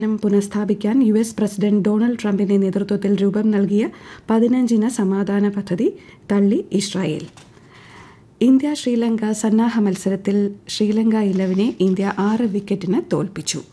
നം പുനഃസ്ഥാപിക്കാൻ U S president Donald ട്രംപിന്റെ നേതൃത്വത്തിൽ രൂപം നൽകിയ പതിനഞ്ചിന സമാധാന പദ്ധതി തള്ളി ഇസ്രായേൽ ഇന്ത്യ ശ്രീലങ്ക സന്നാഹ മത്സരത്തിൽ ശ്രീലങ്ക ഇലവനെ ഇന്ത്യ ആറ് വിക്കറ്റിന് തോൽപ്പിച്ചു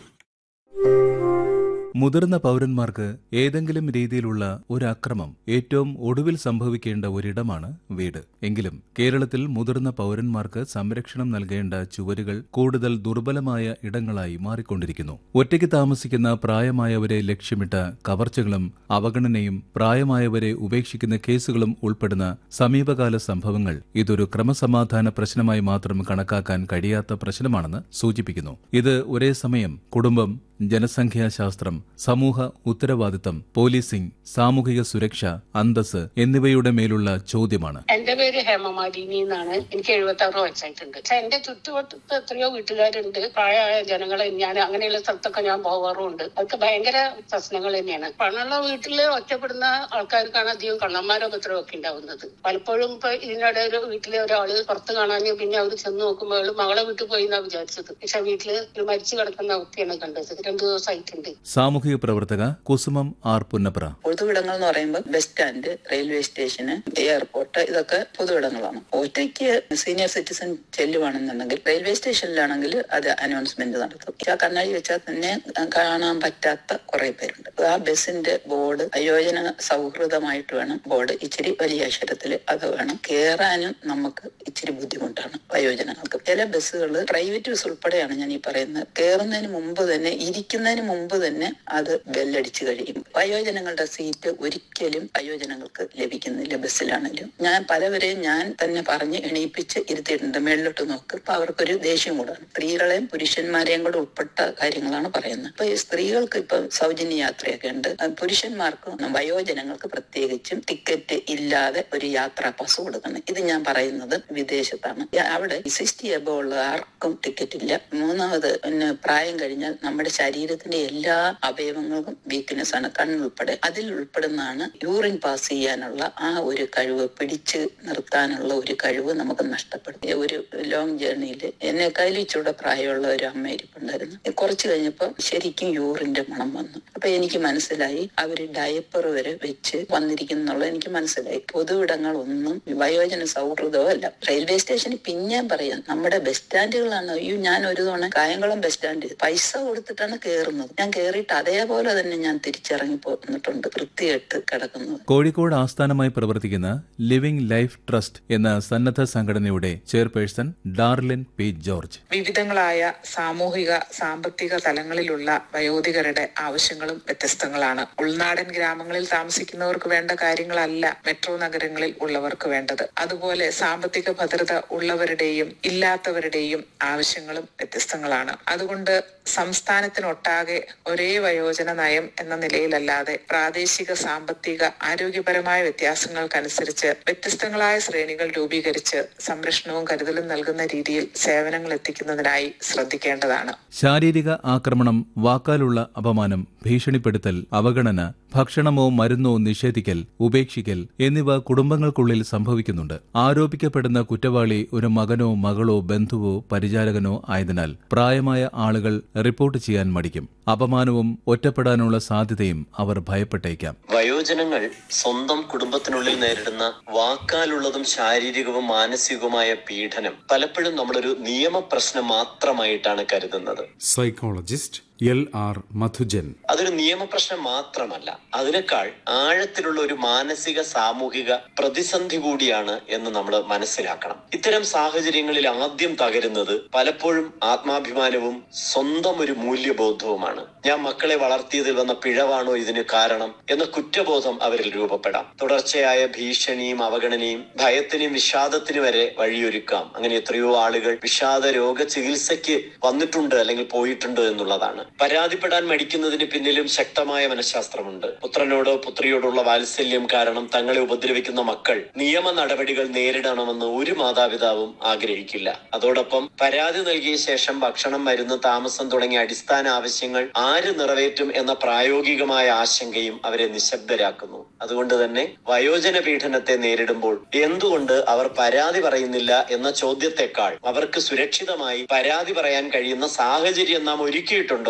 മുതിർന്ന പൗരന്മാർക്ക് ഏതെങ്കിലും രീതിയിലുള്ള ഒരു അക്രമം ഏറ്റവും ഒടുവിൽ സംഭവിക്കേണ്ട ഒരിടമാണ് വീട് എങ്കിലും കേരളത്തിൽ മുതിർന്ന പൗരന്മാർക്ക് സംരക്ഷണം നൽകേണ്ട ചുവരുകൾ കൂടുതൽ ദുർബലമായ ഇടങ്ങളായി മാറിക്കൊണ്ടിരിക്കുന്നു ഒറ്റയ്ക്ക് താമസിക്കുന്ന പ്രായമായവരെ ലക്ഷ്യമിട്ട കവർച്ചകളും അവഗണനയും പ്രായമായവരെ ഉപേക്ഷിക്കുന്ന കേസുകളും ഉൾപ്പെടുന്ന സമീപകാല സംഭവങ്ങൾ ഇതൊരു ക്രമസമാധാന പ്രശ്നമായി മാത്രം കണക്കാക്കാൻ കഴിയാത്ത പ്രശ്നമാണെന്ന് സൂചിപ്പിക്കുന്നു ഇത് ഒരേ സമയം കുടുംബം ജനസംഖ്യാശാസ്ത്രം സമൂഹ ഉത്തരവാദിത്തം പോലീസിംഗ് സാമൂഹിക സുരക്ഷ അന്തസ് എന്നിവയുടെ മേലുള്ള ചോദ്യമാണ് എന്റെ പേര് ഹേമമാലിനി എന്നാണ് എനിക്ക് എഴുപത്തി ആറ് വയസ്സായിട്ടുണ്ട് പക്ഷെ എന്റെ ചുറ്റുവട്ടത്ത് എത്രയോ വീട്ടുകാരുണ്ട് പ്രായമായ ജനങ്ങളെ ഞാൻ അങ്ങനെയുള്ള സ്ഥലത്തൊക്കെ ഞാൻ പോകാറുമുണ്ട് അതൊക്കെ ഭയങ്കര പ്രശ്നങ്ങൾ തന്നെയാണ് പണമുള്ള വീട്ടില് ഒറ്റപ്പെടുന്ന ആൾക്കാർക്കാണ് അധികം കള്ളന്മാരൊക്കെ ഇത്രയൊക്കെ ഉണ്ടാവുന്നത് പലപ്പോഴും ഇപ്പൊ ഇതിനിടെ ഒരു വീട്ടിലെ ഒരാള് പുറത്ത് കാണാൻ പിന്നെ അവർ ചെന്ന് നോക്കുമ്പോൾ അവള് മകളെ വീട്ടിൽ പോയി എന്നാ വിചാരിച്ചത് പക്ഷെ വീട്ടില് ഒരു മരിച്ചു കിടക്കുന്ന അവസ്ഥയാണ് കണ്ടത് രണ്ടു ദിവസമായിട്ടുണ്ട് സാമൂഹിക പ്രവർത്തക കുസുമം ആർ പുന്നപ്ര പൊതുവിടങ്ങൾ എന്ന് പറയുമ്പോൾ ബസ് സ്റ്റാൻഡ് റെയിൽവേ സ്റ്റേഷന് എയർപോർട്ട് ഇതൊക്കെ പൊതുവിടങ്ങളാണ് ഒറ്റയ്ക്ക് സീനിയർ സിറ്റിസൺ ചെല്ലുവാണെന്നുണ്ടെങ്കിൽ റെയിൽവേ സ്റ്റേഷനിലാണെങ്കിൽ അത് അനൗൺസ്മെന്റ് നടത്തും ആ കണ്ണാടി വെച്ചാൽ തന്നെ കാണാൻ പറ്റാത്ത കുറെ പേരുണ്ട് ആ ബസ്സിന്റെ ബോർഡ് അയോജന സൗഹൃദമായിട്ട് വേണം ബോർഡ് ഇച്ചിരി വലിയ അക്ഷരത്തിൽ അത് വേണം കേറാനും നമുക്ക് ഇച്ചിരി ബുദ്ധിമുട്ടാണ് വയോജനങ്ങൾക്ക് ചില ബസ്സുകൾ പ്രൈവറ്റ് ബസ് ഉൾപ്പെടെയാണ് ഞാൻ ഈ പറയുന്നത് കയറുന്നതിന് മുമ്പ് തന്നെ ഇരിക്കുന്നതിന് മുമ്പ് തന്നെ അത് ബെല്ലടിച്ചു കഴിയും വയോജനങ്ങളുടെ സീറ്റ് ഒരിക്കലും വയോജനങ്ങൾക്ക് ലഭിക്കുന്നില്ല ബസ്സിലാണെങ്കിലും ഞാൻ പലവരെയും ഞാൻ തന്നെ പറഞ്ഞ് എണീപ്പിച്ച് ഇരുത്തിയിട്ടുണ്ട് മേളിലോട്ട് നോക്ക് അപ്പൊ അവർക്കൊരു ദേഷ്യം കൂടാണ് സ്ത്രീകളെയും പുരുഷന്മാരെയും കൂടെ ഉൾപ്പെട്ട കാര്യങ്ങളാണ് പറയുന്നത് അപ്പൊ ഈ സ്ത്രീകൾക്ക് ഇപ്പൊ സൗജന്യ യാത്രയൊക്കെ ഉണ്ട് പുരുഷന്മാർക്കും വയോജനങ്ങൾക്ക് പ്രത്യേകിച്ചും ടിക്കറ്റ് ഇല്ലാതെ ഒരു യാത്രാ പാസ് കൊടുക്കണം ഇത് ഞാൻ പറയുന്നത് വിദേശത്താണ് അവിടെ സിക്സ്റ്റി എബോ ഉള്ള ആർക്കും ടിക്കറ്റ് ഇല്ല മൂന്നാമത് പിന്നെ പ്രായം കഴിഞ്ഞാൽ നമ്മുടെ ശരീരത്തിന്റെ എല്ലാ അവയവങ്ങൾക്കും വീക്ക്നെസ് ആണ് കണ്ണുൾപ്പെടെ അതിൽ ഉൾപ്പെടുന്നതാണ് യൂറിൻ പാസ് ചെയ്യാനുള്ള ആ ഒരു കഴിവ് പിടിച്ച് നിർത്താനുള്ള ഒരു കഴിവ് നമുക്ക് നഷ്ടപ്പെടും ഒരു ലോങ് ജേർണിയിൽ എന്നെക്കാളും ഇച്ചിരി പ്രായമുള്ള ഒരു അമ്മ ഇരിപ്പുണ്ടായിരുന്നു കുറച്ച് കഴിഞ്ഞപ്പോൾ ശരിക്കും യൂറിന്റെ മണം വന്നു അപ്പൊ എനിക്ക് മനസ്സിലായി അവര് ഡയപ്പർ വരെ വെച്ച് വന്നിരിക്കുന്നുള്ളത് എനിക്ക് മനസ്സിലായി പൊതുവിടങ്ങൾ ഒന്നും വയോജന സൗഹൃദവും അല്ല റെയിൽവേ സ്റ്റേഷനിൽ പിന്നെ പറയാം നമ്മുടെ ബസ് സ്റ്റാൻഡുകളാണ് അയ്യോ ഞാൻ ഒരു തവണ കായംകുളം ബസ് സ്റ്റാൻഡ് പൈസ കൊടുത്തിട്ടാണ് കയറുന്നത് ഞാൻ കയറിയിട്ട് അതേപോലെ തന്നെ ഞാൻ തിരിച്ചിറങ്ങി പോന്നിട്ടുണ്ട് വൃത്തികെട്ട് കിടക്കുന്നത് കോഴിക്കോട് ആസ്ഥാനമായി പ്രവർത്തിക്കുന്ന ലിവിംഗ് ലൈഫ് ട്രസ്റ്റ് എന്ന സന്നദ്ധ സംഘടനയുടെ ചെയർപേഴ്സൺ ഡാർലിൻ പി ജോർജ് വിവിധങ്ങളായ സാമൂഹിക സാമ്പത്തിക തലങ്ങളിലുള്ള വയോധികരുടെ ആവശ്യങ്ങളും വ്യത്യസ്തങ്ങളാണ് ഉൾനാടൻ ഗ്രാമങ്ങളിൽ താമസിക്കുന്നവർക്ക് വേണ്ട കാര്യങ്ങളല്ല മെട്രോ നഗരങ്ങളിൽ ഉള്ളവർക്ക് വേണ്ടത് അതുപോലെ സാമ്പത്തിക ഭദ്രത ഉള്ളവരുടെയും ഇല്ലാത്തവരുടെയും ആവശ്യങ്ങളും വ്യത്യസ്തങ്ങളാണ് അതുകൊണ്ട് സംസ്ഥാനത്തിനൊട്ടാകെ ഒരേ വയോജന നയം എന്ന നിലയിലല്ലാതെ പ്രാദേശിക സാമ്പത്തിക ആരോഗ്യപരമായ വ്യത്യാസങ്ങൾക്കനുസരിച്ച് വ്യത്യസ്തങ്ങളായ ശ്രേണികൾ രൂപീകരിച്ച് സംരക്ഷണവും കരുതലും നൽകുന്ന രീതിയിൽ സേവനങ്ങൾ എത്തിക്കുന്നതിനായി ശ്രദ്ധിക്കേണ്ടതാണ് ശാരീരിക ആക്രമണം വാക്കാലുള്ള അപമാനം ഭീഷണിപ്പെടുത്തൽ അവഗണന ഭക്ഷണമോ മരുന്നോ നിഷേധിക്കൽ ഉപേക്ഷിക്കൽ എന്നിവ കുടുംബങ്ങൾക്കുള്ളിൽ സംഭവിക്കുന്നുണ്ട് ആരോപിക്കപ്പെടുന്ന കുറ്റവാളി ഒരു മകനോ മകളോ ബന്ധുവോ പരിചാരകനോ ആയതിനാൽ പ്രായമായ ആളുകൾ റിപ്പോർട്ട് ചെയ്യാൻ മടിക്കും അപമാനവും ഒറ്റപ്പെടാനുള്ള സാധ്യതയും അവർ ഭയപ്പെട്ടേക്കാം വയോജനങ്ങൾ സ്വന്തം കുടുംബത്തിനുള്ളിൽ നേരിടുന്ന വാക്കാലുള്ളതും ശാരീരികവും മാനസികവുമായ പീഡനം പലപ്പോഴും നമ്മളൊരു നിയമ പ്രശ്നം മാത്രമായിട്ടാണ് കരുതുന്നത് സൈക്കോളജിസ്റ്റ് എൽ ആർ മധുജൻ അതൊരു നിയമപ്രശ്നം മാത്രമല്ല അതിനേക്കാൾ ആഴത്തിലുള്ള ഒരു മാനസിക സാമൂഹിക പ്രതിസന്ധി കൂടിയാണ് എന്ന് നമ്മൾ മനസ്സിലാക്കണം ഇത്തരം സാഹചര്യങ്ങളിൽ ആദ്യം തകരുന്നത് പലപ്പോഴും ആത്മാഭിമാനവും സ്വന്തം ഒരു മൂല്യബോധവുമാണ് ഞാൻ മക്കളെ വളർത്തിയതിൽ വന്ന പിഴവാണോ ഇതിന് കാരണം എന്ന കുറ്റബോധം അവരിൽ രൂപപ്പെടാം തുടർച്ചയായ ഭീഷണിയും അവഗണനയും ഭയത്തിനും വിഷാദത്തിനും വരെ വഴിയൊരുക്കാം അങ്ങനെ എത്രയോ ആളുകൾ വിഷാദ രോഗ ചികിത്സയ്ക്ക് വന്നിട്ടുണ്ട് അല്ലെങ്കിൽ പോയിട്ടുണ്ട് എന്നുള്ളതാണ് പരാതിപ്പെടാൻ മടിക്കുന്നതിന് പിന്നിലും ശക്തമായ മനഃശാസ്ത്രമുണ്ട് പുത്രനോടോ പുത്രിയോടുള്ള വാത്സല്യം കാരണം തങ്ങളെ ഉപദ്രവിക്കുന്ന മക്കൾ നിയമ നടപടികൾ നേരിടണമെന്ന് ഒരു മാതാപിതാവും ആഗ്രഹിക്കില്ല അതോടൊപ്പം പരാതി നൽകിയ ശേഷം ഭക്ഷണം മരുന്ന് താമസം തുടങ്ങിയ അടിസ്ഥാന ആവശ്യങ്ങൾ ആര് നിറവേറ്റും എന്ന പ്രായോഗികമായ ആശങ്കയും അവരെ നിശബ്ദരാക്കുന്നു അതുകൊണ്ട് തന്നെ വയോജന പീഡനത്തെ നേരിടുമ്പോൾ എന്തുകൊണ്ട് അവർ പരാതി പറയുന്നില്ല എന്ന ചോദ്യത്തെക്കാൾ അവർക്ക് സുരക്ഷിതമായി പരാതി പറയാൻ കഴിയുന്ന സാഹചര്യം നാം ഒരുക്കിയിട്ടുണ്ടോ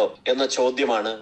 എന്ന ചോദ്യമാണ്